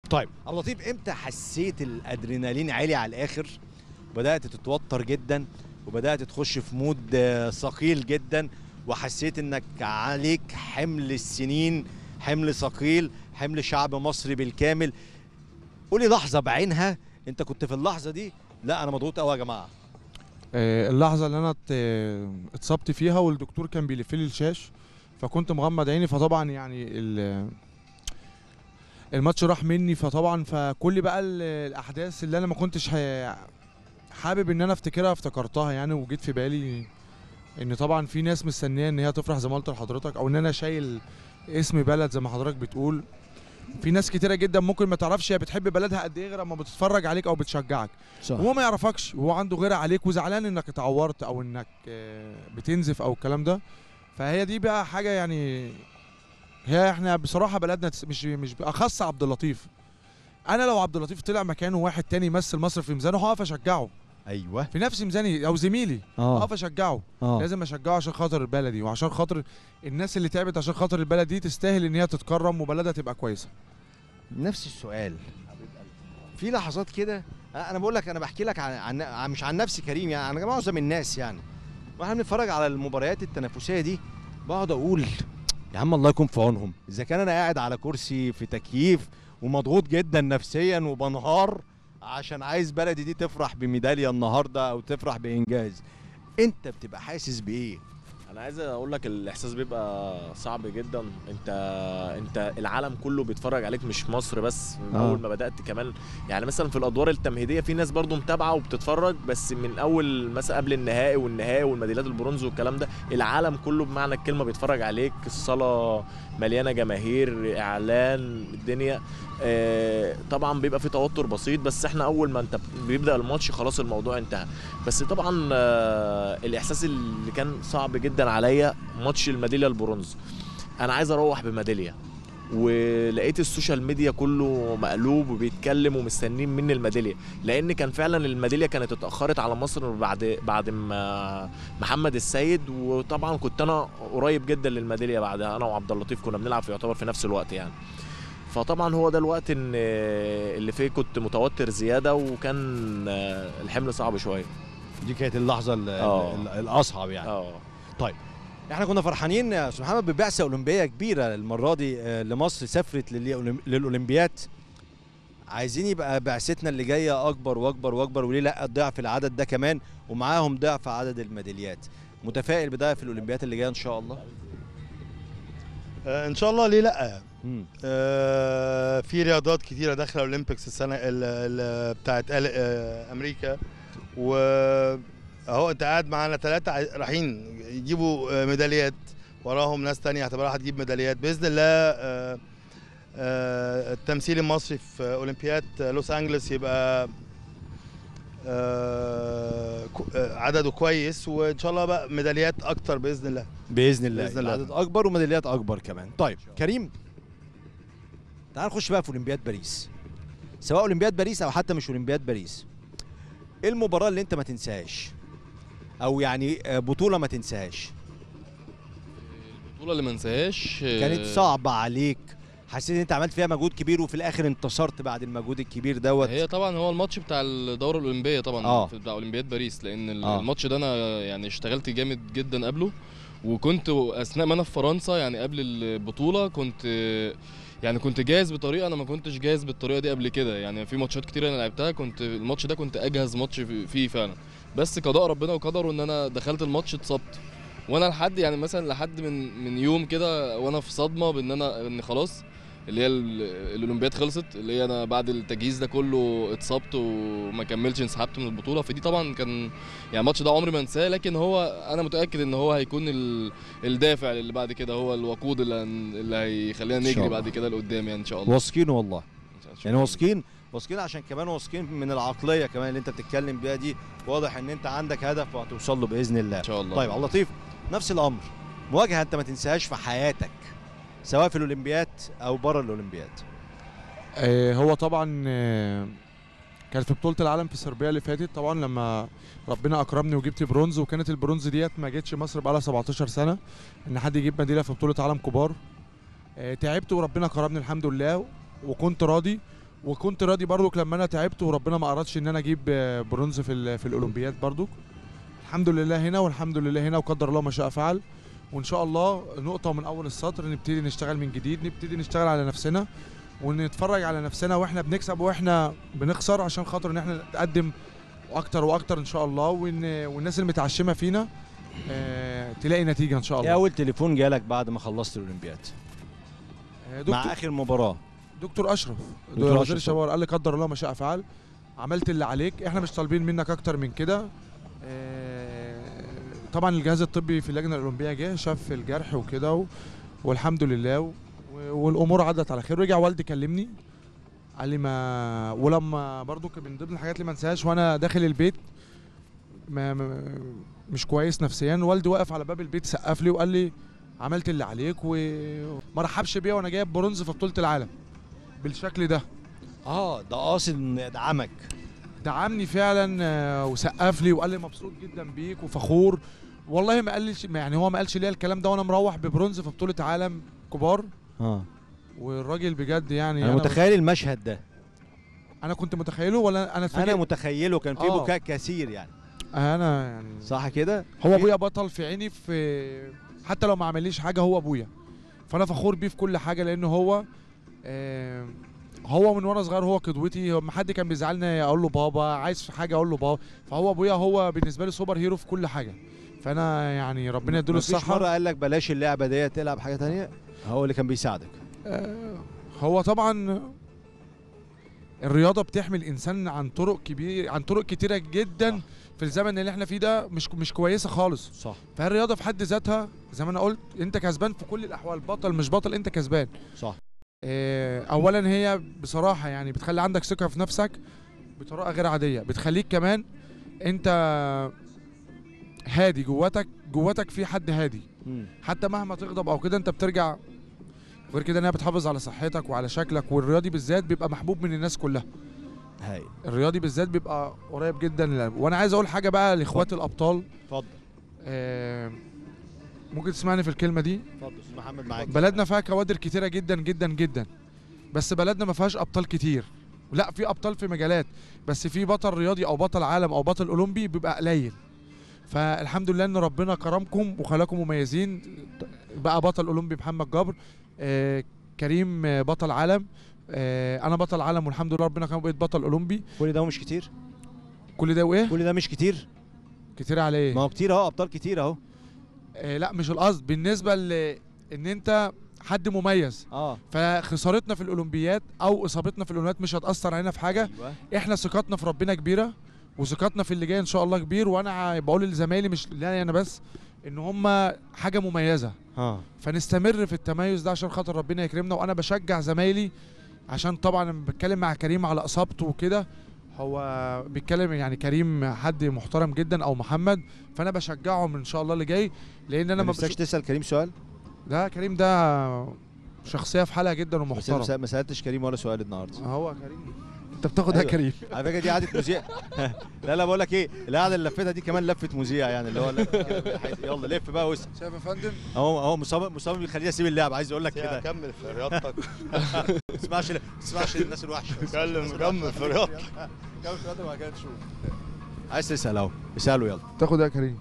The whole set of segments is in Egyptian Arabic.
طيب عبد اللطيف امتى حسيت الادرينالين عالي على الاخر وبدات تتوتر جدا وبدات تخش في مود آه، ثقيل جدا وحسيت انك عليك حمل السنين حمل ثقيل حمل شعب مصري بالكامل قولي لحظه بعينها انت كنت في اللحظه دي لا انا مضغوط قوي يا جماعه آه، اللحظه اللي انا ات- اتصبت فيها والدكتور كان بيلف لي الشاش فكنت مغمض عيني فطبعا يعني ال- الماتش راح مني فطبعا فكل بقى ال- الاحداث اللي انا ما كنتش ه- حابب ان انا افتكرها افتكرتها يعني وجيت في بالي ان طبعا في ناس مستنيه ان هي تفرح زي ما قلت لحضرتك او ان انا شايل اسم بلد زي ما حضرتك بتقول في ناس كتيره جدا ممكن ما تعرفش هي بتحب بلدها قد ايه غير اما بتتفرج عليك او بتشجعك صح هو ما يعرفكش وهو عنده غيرة عليك وزعلان انك اتعورت او انك آه، بتنزف او الكلام ده فهي دي بقى حاجه يعني هي احنا بصراحه بلدنا تس- مش مش اخص عبد اللطيف انا لو عبد اللطيف طلع مكانه واحد تاني يمثل مصر في ميزانه هقف اشجعه ايوه في نفس ميزاني او زميلي اه هقف اشجعه اه لازم اشجعه عشان خاطر بلدي وعشان خاطر الناس اللي تعبت عشان خاطر البلد دي تستاهل ان هي تتكرم وبلدها تبقى كويسه نفس السؤال في لحظات كده انا بقول لك انا بحكي لك عن, عن عن- مش عن نفسي كريم يعني عن معظم الناس يعني واحنا بنتفرج على المباريات التنافسيه دي بقعد اقول يا عم الله يكون في عونهم اذا كان انا قاعد على كرسي في تكييف ومضغوط جدا نفسيا وبنهار عشان عايز بلدي دي تفرح بميداليه النهارده او تفرح بانجاز انت بتبقى حاسس بايه انا عايز اقول لك الاحساس بيبقى صعب جدا انت انت العالم كله بيتفرج عليك مش مصر بس من آه. اول ما بدات كمان يعني مثلا في الادوار التمهيديه في ناس برضو متابعه وبتتفرج بس من اول مثلا قبل النهائي والنهائي والميداليات البرونز والكلام ده العالم كله بمعنى الكلمه بيتفرج عليك الصاله مليانه جماهير اعلان الدنيا آه، طبعا بيبقى في توتر بسيط بس احنا اول ما انت بيبدا الماتش خلاص الموضوع انتهى بس طبعا آه، الاحساس اللي كان صعب جدا عليا ماتش الميداليه البرونز انا عايز اروح بميداليه ولقيت السوشيال ميديا كله مقلوب وبيتكلم ومستنين مني الميداليه لان كان فعلا الميداليه كانت اتاخرت على مصر بعد بعد ما محمد السيد وطبعا كنت انا قريب جدا للميداليه بعدها انا وعبد اللطيف كنا بنلعب في يعتبر في نفس الوقت يعني فطبعا هو ده الوقت ان اللي فيه كنت متوتر زياده وكان الحمل صعب شويه دي كانت اللحظه ال- آه. ال- الاصعب يعني اه احنا كنا فرحانين يا استاذ محمد ببعثه اولمبيه كبيره المره دي آه، لمصر سافرت للأولم- للاولمبياد عايزين يبقى بعثتنا اللي جايه اكبر واكبر واكبر وليه لا ضعف العدد ده كمان ومعاهم ضعف عدد الميداليات متفائل بده في الاولمبياد اللي جايه ان شاء الله آه، ان شاء الله ليه لا مم. آه، في رياضات كتيره داخله اولمبيكس السنه ال- ال- بتاعت ال- آه، امريكا و اهو انت قاعد معانا ثلاثه رايحين يجيبوا آه، ميداليات وراهم ناس تانية هتبقى هتجيب ميداليات باذن الله آه، آه، التمثيل المصري في اولمبياد لوس انجلوس يبقى آه، كو- آه، عدده كويس وان شاء الله بقى ميداليات اكتر باذن الله باذن الله بإذن الله. عدد اكبر وميداليات اكبر كمان طيب كريم تعال نخش بقى في اولمبياد باريس سواء اولمبياد باريس او حتى مش اولمبياد باريس ايه المباراه اللي انت ما تنساهاش او يعني آه، بطوله ما تنساهاش البطوله اللي ما انساهاش كانت آه، صعبه عليك حسيت ان انت عملت فيها مجهود كبير وفي الاخر انتصرت بعد المجهود الكبير دوت هي طبعا هو الماتش بتاع الدوره الاولمبيه طبعا آه. في- بتاع اولمبياد باريس لان ال- آه. الماتش ده انا يعني اشتغلت جامد جدا قبله وكنت اثناء ما انا في فرنسا يعني قبل البطوله كنت يعني كنت جاهز بطريقه انا ما كنتش جاهز بالطريقه دي قبل كده يعني في ماتشات كتير انا لعبتها كنت الماتش ده كنت اجهز ماتش في- فيه فعلا بس قضاء ربنا وقدره ان انا دخلت الماتش اتصبت وانا لحد يعني مثلا لحد من من يوم كده وانا في صدمه بان انا ان خلاص اللي هي ال- الاولمبياد خلصت اللي هي انا بعد التجهيز ده كله اتصبت وما كملتش انسحبت من البطوله فدي طبعا كان يعني الماتش ده عمري ما انساه لكن هو انا متاكد ان هو هيكون ال- الدافع اللي بعد كده هو الوقود اللي, هن- اللي هيخلينا إن شاء نجري الله. بعد كده لقدام يعني ان شاء الله واثقين والله يعني شكراً. واثقين واثقين عشان كمان واثقين من العقليه كمان اللي انت بتتكلم بيها دي واضح ان انت عندك هدف وهتوصل له باذن الله ان شاء الله طيب عبد اللطيف نفس الامر مواجهه انت ما تنساهاش في حياتك سواء في الاولمبياد او بره الاولمبياد آه، هو طبعا آه، كانت في بطولة العالم في صربيا اللي فاتت طبعا لما ربنا اكرمني وجبت برونز وكانت البرونز ديت ما جتش مصر بقالها 17 سنة ان حد يجيب ميدالية في بطولة عالم كبار آه، تعبت وربنا كرمني الحمد لله وكنت راضي وكنت راضي برضك لما انا تعبت وربنا ما ارادش ان انا اجيب آه، برونز في ال- في الاولمبياد برضك الحمد لله هنا والحمد لله هنا وقدر الله ما شاء فعل وان شاء الله نقطه من اول السطر نبتدي نشتغل من جديد نبتدي نشتغل على نفسنا ونتفرج على نفسنا واحنا بنكسب واحنا بنخسر عشان خاطر ان احنا نتقدم اكتر واكتر ان شاء الله وان والناس المتعشمه فينا آه، تلاقي نتيجه ان شاء ايه الله اول تليفون جالك بعد ما خلصت الاولمبياد آه، مع دكتور اخر مباراه دكتور اشرف دكتور وزير أشرف. الشباب قال لي قدر الله ما شاء فعل عملت اللي عليك احنا مش طالبين منك اكتر من كده آه، طبعا الجهاز الطبي في اللجنه الاولمبيه جه شاف الجرح وكده و- والحمد لله و- والامور عدت على خير رجع والدي كلمني قال لي ما ولما برضو كان من ضمن الحاجات اللي ما انساهاش وانا داخل البيت ما ما- مش كويس نفسيا والدي واقف على باب البيت سقف لي وقال لي عملت اللي عليك وما رحبش بيا وانا جايب برونز في بطوله العالم بالشكل ده اه ده قاصد انه يدعمك دعمني فعلا آه، وسقف لي وقال لي مبسوط جدا بيك وفخور والله ما قالش يعني هو ما قالش ليا الكلام ده وانا مروح ببرونز في بطوله عالم كبار اه والراجل بجد يعني انا متخيل المشهد ده انا كنت متخيله ولا انا انا اتفاجئت متخيله كان في آه. بكاء كثير يعني انا يعني صح كده هو ابويا بطل في عيني في حتى لو ما عمليش حاجه هو ابويا فانا فخور بيه في كل حاجه لانه هو آه، هو من وانا صغير هو قدوتي لما حد كان بيزعلني اقول له بابا عايز في حاجه اقول له بابا فهو ابويا هو بالنسبه لي سوبر هيرو في كل حاجه فانا يعني ربنا يديله مفيش الصحه مره قال لك بلاش اللعبه ديت تلعب حاجه تانية هو اللي كان بيساعدك آه، هو طبعا الرياضه بتحمي الانسان عن طرق كبير عن طرق كتيره جدا صح. في الزمن اللي احنا فيه ده مش مش كويسه خالص صح فالرياضه في حد ذاتها زي ما انا قلت انت كسبان في كل الاحوال بطل مش بطل انت كسبان صح آه، اولا هي بصراحه يعني بتخلي عندك ثقه في نفسك بطريقه غير عاديه بتخليك كمان انت هادي جواتك جواتك في حد هادي مم. حتى مهما تغضب او كده انت بترجع غير كده انها بتحافظ على صحتك وعلى شكلك والرياضي بالذات بيبقى محبوب من الناس كلها هاي الرياضي بالذات بيبقى قريب جدا للقلب. وانا عايز اقول حاجه بقى لاخوات الابطال اتفضل آه، ممكن تسمعني في الكلمه دي اتفضل استاذ محمد معاك بلدنا فيها كوادر كتيره جدا جدا جدا بس بلدنا ما فيهاش ابطال كتير لا في ابطال في مجالات بس في بطل رياضي او بطل عالم او بطل اولمبي بيبقى قليل فالحمد لله ان ربنا كرمكم وخلاكم مميزين بقى بطل اولمبي محمد جبر آه كريم آه، بطل عالم آه انا بطل عالم والحمد لله ربنا كرم بقيت بطل اولمبي كل ده مش كتير كل ده وايه كل ده مش كتير كتير على ايه ما هو كتير اهو ابطال كتير اهو آه لا مش القصد بالنسبه ل ان انت حد مميز اه فخسارتنا في الاولمبياد او اصابتنا في الاولمبياد مش هتاثر علينا في حاجه ايوه احنا ثقتنا في ربنا كبيره وثقتنا في اللي جاي ان شاء الله كبير وانا ع- بقول لزمايلي مش لا انا بس ان هم حاجه مميزه اه فنستمر في التميز ده عشان خاطر ربنا يكرمنا وانا بشجع زمايلي عشان طبعا لما بتكلم مع كريم على اصابته وكده هو بيتكلم يعني كريم حد محترم جدا او محمد فانا بشجعهم ان شاء الله اللي جاي لان انا ما ما نفسكش بش... تسال كريم سؤال لا كريم ده شخصيه في حالها جدا بس أنا ومحترم ما سأ- ما سالتش كريم ولا سؤال النهارده هو كريم انت بتاخد يا أيوة. كريم على فكره دي عاده مذيع لا لا بقول لك ايه القعده اللي لفتها دي كمان لفه مذيع يعني اللي هو لف كده بالحيث- يلا لف بقى وسع شايف يا فندم اهو اهو مصمم مصمم بيخليني اسيب اللعب عايز اقول لك كده كمل في رياضتك ما تسمعش ما تسمعش الناس الوحشه كلم كمل في رياضتك كمل في رياضتك وبعد كده نشوف عايز تسال اهو اساله يلا تاخد يا كريم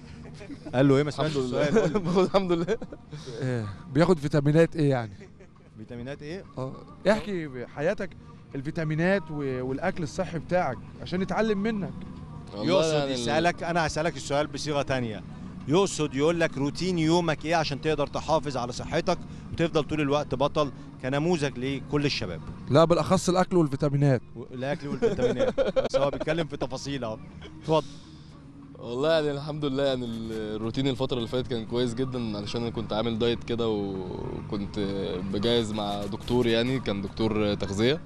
قال له ايه ما سمعتش الحمد السؤال قول له. لله الحمد لله إيه بياخد فيتامينات ايه يعني فيتامينات ايه اه احكي حياتك الفيتامينات و- والاكل الصحي بتاعك عشان نتعلم منك والله يقصد يعني ال- يسالك انا هسالك السؤال بصيغه تانية يقصد يقول لك روتين يومك ايه عشان تقدر تحافظ على صحتك وتفضل طول الوقت بطل كنموذج لكل الشباب لا بالاخص الاكل والفيتامينات الاكل والفيتامينات بس هو بيتكلم في تفاصيل اهو اتفضل والله يعني الحمد لله يعني الروتين الفترة اللي فاتت كان كويس جدا علشان انا كنت عامل دايت كده وكنت بجهز مع دكتور يعني كان دكتور تغذية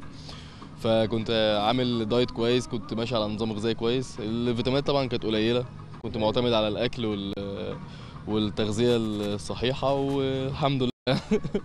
فكنت عامل دايت كويس كنت ماشي على نظام غذائي كويس الفيتامينات طبعا كانت قليلة كنت معتمد على الاكل وال والتغذية الصحيحة والحمد لله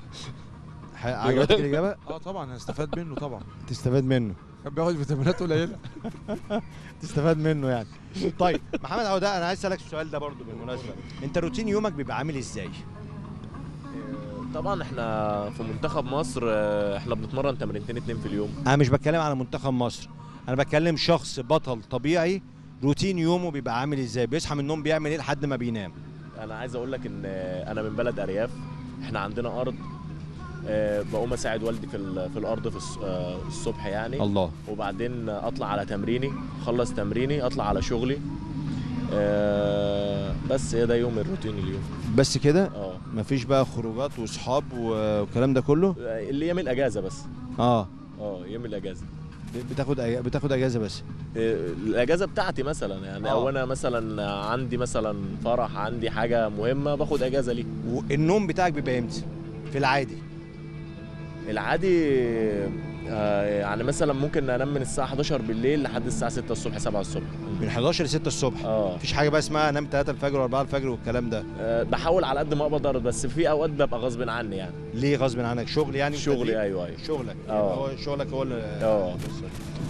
ح- عجبتك الاجابه اه طبعا هستفاد منه طبعا تستفاد منه كان بياخد فيتامينات قليله تستفاد منه يعني طيب محمد عوده انا عايز اسالك السؤال ده برضو بالمناسبه انت روتين يومك بيبقى عامل ازاي طبعا احنا في منتخب مصر آه، احنا بنتمرن تمرينتين اتنين في اليوم انا مش بتكلم على منتخب مصر انا بتكلم شخص بطل طبيعي روتين يومه بيبقى عامل ازاي بيصحى من النوم بيعمل ايه لحد ما بينام انا عايز اقول لك ان آه، انا من بلد ارياف احنا عندنا ارض آه، بقوم اساعد والدي في ال- في الارض في الص- آه، الصبح يعني الله وبعدين اطلع على تمريني اخلص تمريني اطلع على شغلي آه، بس هي ده يوم الروتين اليوم بس كده اه مفيش بقى خروجات واصحاب والكلام ده كله اللي يوم الاجازه بس اه اه يوم الاجازه بتاخد أج... بتاخد اجازه بس آه، الاجازه بتاعتي مثلا يعني آه. او انا مثلا عندي مثلا فرح عندي حاجه مهمه باخد اجازه ليه والنوم بتاعك بيبقى امتى في العادي العادي آه، يعني مثلا ممكن انام من الساعه 11 بالليل لحد الساعه 6 الصبح 7 الصبح من 11 ل 6 الصبح اه مفيش حاجه بقى اسمها انام 3 الفجر و4 الفجر والكلام ده آه، بحاول على قد ما اقدر بس في اوقات ببقى غصب عني يعني ليه غصب عنك شغل يعني شغلي وتدريب؟ ايوه ايوه شغلك آه. يعني هو شغلك هو اللي اه